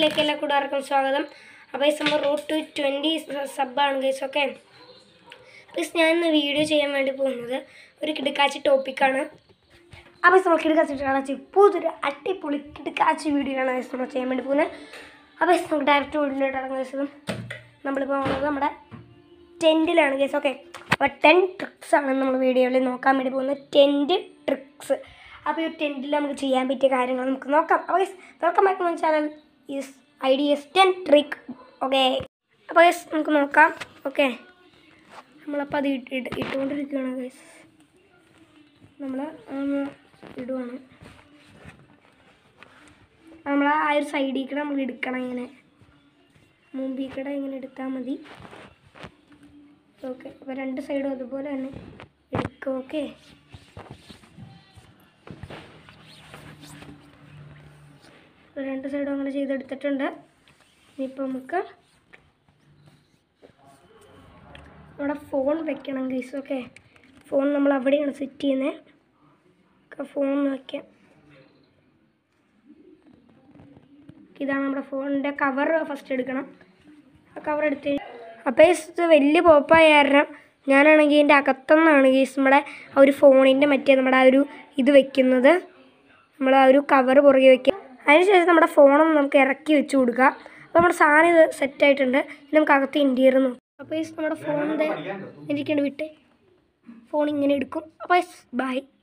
ചാനലിലേക്ക് എല്ലാ കൂട്ടുകാർക്കും സ്വാഗതം അപ്പോൾ ഈ നമ്മൾ റോഡ് ടു ട്വൻറ്റി സബ്ബാണ് ഗൈസ് ഓക്കെ ഗൈസ് ഞാൻ ഇന്ന് വീഡിയോ ചെയ്യാൻ വേണ്ടി പോകുന്നത് ഒരു കിടക്കാച്ചി ടോപ്പിക്കാണ് അപ്പോൾ നമ്മൾ കിടക്കാച്ചി കിടക്കാച്ചി പുതിയൊരു അടിപൊളി കിടക്കാച്ചി വീഡിയോ ആണ് ഗൈസ് നമ്മൾ ചെയ്യാൻ വേണ്ടി പോകുന്നത് അപ്പോൾ നമുക്ക് ഡയറക്റ്റ് വീഡിയോയിലോട്ട് ഇറങ്ങുന്ന ദിവസം നമ്മളിപ്പോൾ പോകുന്നത് നമ്മുടെ ടെൻറ്റിലാണ് ഗൈസ് ഓക്കെ അപ്പോൾ ടെൻ ട്രിക്സ് ആണ് നമ്മൾ വീഡിയോയിൽ നോക്കാൻ വേണ്ടി പോകുന്നത് ടെൻറ്റ് ട്രിക്സ് അപ്പോൾ ഈ ടെൻറ്റിൽ നമുക്ക് ചെയ്യാൻ പറ്റിയ കാര്യങ്ങൾ നമുക്ക് നോക്കാം അപ്പോൾ guys welcome back my channel is I D S ten trick okay അപ്പോൾ ഗൈസ് നമുക്ക് നോക്കാം ഓക്കെ നമ്മളപ്പോൾ അത് ഇട്ട് ഇട്ട് ഇട്ടുകൊണ്ടിരിക്കുകയാണ് ഗൈസ് നമ്മൾ ഇടുവാണ് നമ്മൾ ആ ഒരു സൈഡിൽ കൂടെ നമ്മൾ എടുക്കണം ഇങ്ങനെ മുമ്പിൽ കൂടെ ഇങ്ങനെ എടുത്താൽ മതി ഓക്കെ അപ്പോൾ രണ്ട് സൈഡും അതുപോലെ തന്നെ എടുക്കുക ഓക്കെ രണ്ട് സൈഡും അങ്ങനെ ചെയ്തെടുത്തിട്ടുണ്ട് ഇനിയിപ്പോൾ നമുക്ക് നമ്മുടെ ഫോൺ വെക്കണം ഗൈസ് ഓക്കെ ഫോൺ നമ്മൾ അവിടെയാണ് സെറ്റ് ചെയ്യുന്നത് ഫോൺ വയ്ക്കാം ഇതാണ് നമ്മുടെ ഫോണിൻ്റെ കവർ ഫസ്റ്റ് എടുക്കണം ആ കവർ എടുത്ത് അപ്പോൾ ഇത് വലിയ പോപ്പായ കാരണം ഞാനാണെങ്കിൽ ഇതിൻ്റെ അകത്തുനിന്നാണ് ഗീസ് നമ്മുടെ ആ ഒരു ഫോണിൻ്റെ മറ്റേ നമ്മുടെ ആ ഒരു ഇത് വെക്കുന്നത് നമ്മൾ ആ ഒരു കവർ പുറകെ വെക്കുക അതിനുശേഷം നമ്മുടെ ഫോണൊന്ന് നമുക്ക് ഇറക്കി വെച്ച് കൊടുക്കുക അപ്പോൾ നമ്മുടെ സാധനം ഇത് സെറ്റായിട്ടുണ്ട് ഇനി നമുക്ക് അകത്ത് ഇൻറ്റീരിയർ നോക്കാം അപ്പോൾ ഈ നമ്മുടെ ഫോണിൻ്റെ ഇരിക്കേണ്ട വിട്ട് ഫോൺ ഇങ്ങനെ എടുക്കും അപ്പോൾ ബൈ